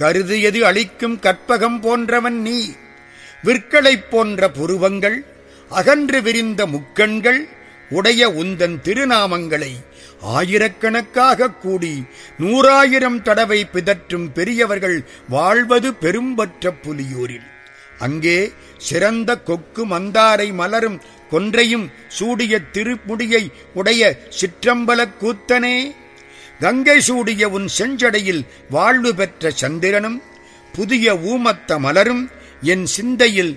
கருதியது அளிக்கும் கற்பகம் போன்றவன் நீ விற்களைப் போன்ற புருவங்கள் அகன்று விரிந்த முக்கண்கள் உடைய உந்தன் திருநாமங்களை ஆயிரக்கணக்காக கூடி நூறாயிரம் தடவை பிதற்றும் பெரியவர்கள் வாழ்வது பெரும்பற்ற புலியூரில் அங்கே சிறந்த கொக்கு மந்தாரை மலரும் கொன்றையும் சூடிய திருமுடியை உடைய சிற்றம்பலக் கூத்தனே கங்கை சூடிய உன் செஞ்சடையில் வாழ்வு பெற்ற சந்திரனும் புதிய ஊமத்த மலரும் என் சிந்தையில்